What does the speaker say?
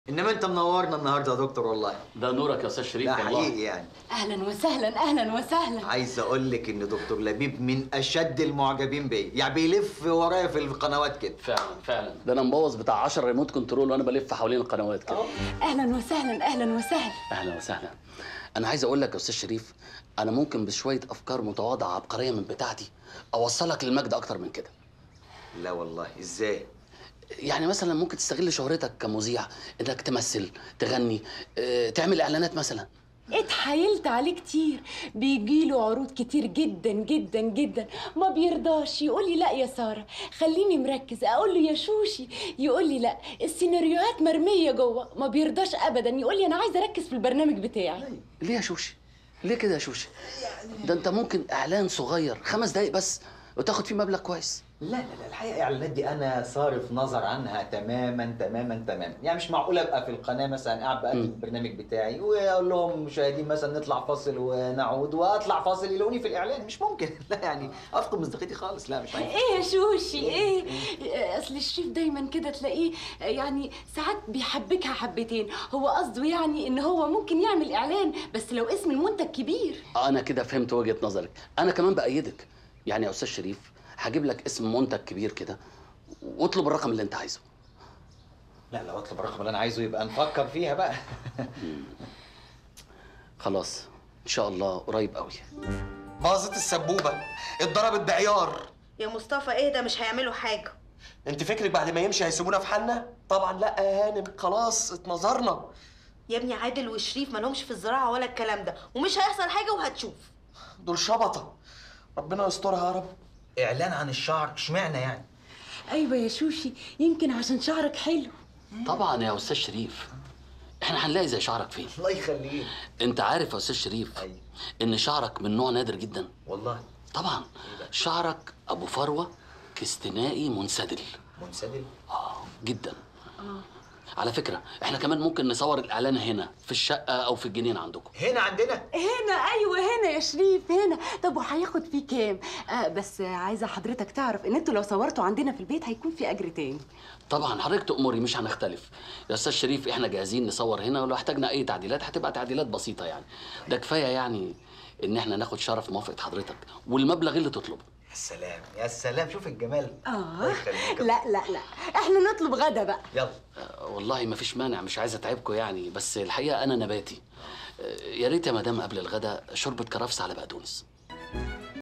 انما انت منورنا النهارده يا دكتور والله ده نورك يا استاذ شريف لا والله حقيقي يعني اهلا وسهلا اهلا وسهلا عايز اقول لك ان دكتور لبيب من اشد المعجبين بيا يعني بيلف ورايا في القنوات كده فعلا فعلا ده انا مبوظ بتاع 10 ريموت كنترول وانا بلف حوالين القنوات كده اهلا وسهلا اهلا وسهلا اهلا وسهلا انا عايز اقول لك يا استاذ شريف انا ممكن بشويه افكار متواضعه عبقريه من بتاعتي اوصلك للمجد اكتر من كده لا والله ازاي يعني مثلا ممكن تستغل شهرتك كمذيع انك تمثل تغني اه، تعمل اعلانات مثلا اتحايلت عليه كتير بيجيله عروض كتير جدا جدا جدا ما بيرضاش يقول لي لا يا ساره خليني مركز اقول له يا شوشي يقول لي لا السيناريوهات مرميه جوه ما بيرضاش ابدا يقول لي انا عايزه اركز في البرنامج بتاعي ليه يا شوشي ليه كده يا شوشي ده انت ممكن اعلان صغير خمس دقايق بس وتاخد فيه مبلغ كويس لا لا لا الحقيقه الاعلانات دي انا صارف نظر عنها تماما تماما تماما يعني مش معقول ابقى في القناه مثلا قاعد بقدم مم. البرنامج بتاعي واقول لهم مشاهدين مثلا نطلع فاصل ونعود واطلع فاصل يلاقوني في الاعلان مش ممكن لا يعني افقد مصداقيتي خالص لا مش هينفع ايه يا شوشي ايه اصل الشريف دايما كده تلاقيه يعني ساعات بيحبكها حبتين هو قصده يعني ان هو ممكن يعمل اعلان بس لو اسم المنتج كبير انا كده فهمت وجهه نظرك انا كمان بايدك يعني يا استاذ شريف هجيب لك اسم منتج كبير كده واطلب الرقم اللي انت عايزه لا لو اطلب الرقم اللي انا عايزه يبقى نفكر فيها بقى خلاص ان شاء الله قريب قوي باظت السبوبه اتضربت بعيار يا مصطفى ايه ده مش هيعملوا حاجه انت فكرك بعد ما يمشي هيسيبونا في حالنا طبعا لا يا هانم خلاص اتنظرنا يا ابني عادل وشريف مالهمش في الزراعه ولا الكلام ده ومش هيحصل حاجه وهتشوف دول شبطه ربنا يسترها يا رب اعلان عن الشعر اشمعنى يعني ايوه يا شوشي يمكن عشان شعرك حلو طبعا يا استاذ شريف احنا هنلاقي زي شعرك فين الله يخليك انت عارف يا استاذ شريف أيوة. ان شعرك من نوع نادر جدا والله طبعا شعرك ابو فروه كاستنائي منسدل منسدل اه جدا على فكره احنا كمان ممكن نصور الاعلان هنا في الشقه او في الجنينه عندكم هنا عندنا هنا ايوه هنا يا شريف هنا طب وهياخد فيه كام آه بس عايزه حضرتك تعرف ان انتوا لو صورتوا عندنا في البيت هيكون في اجر تاني طبعا حضرتك تأمري مش هنختلف يا استاذ شريف احنا جاهزين نصور هنا ولو احتاجنا اي تعديلات هتبقى تعديلات بسيطه يعني ده كفايه يعني ان احنا ناخد شرف موافقه حضرتك والمبلغ اللي تطلبه يا سلام يا سلام شوف الجمال الله اه يخليك لا لا لا احنا نطلب غدا بقى يلا آه، والله ما فيش مانع مش عايز اتعبكم يعني بس الحقيقه انا نباتي آه، يا ريت يا مدام قبل الغدا شوربه كرفس على بقدونس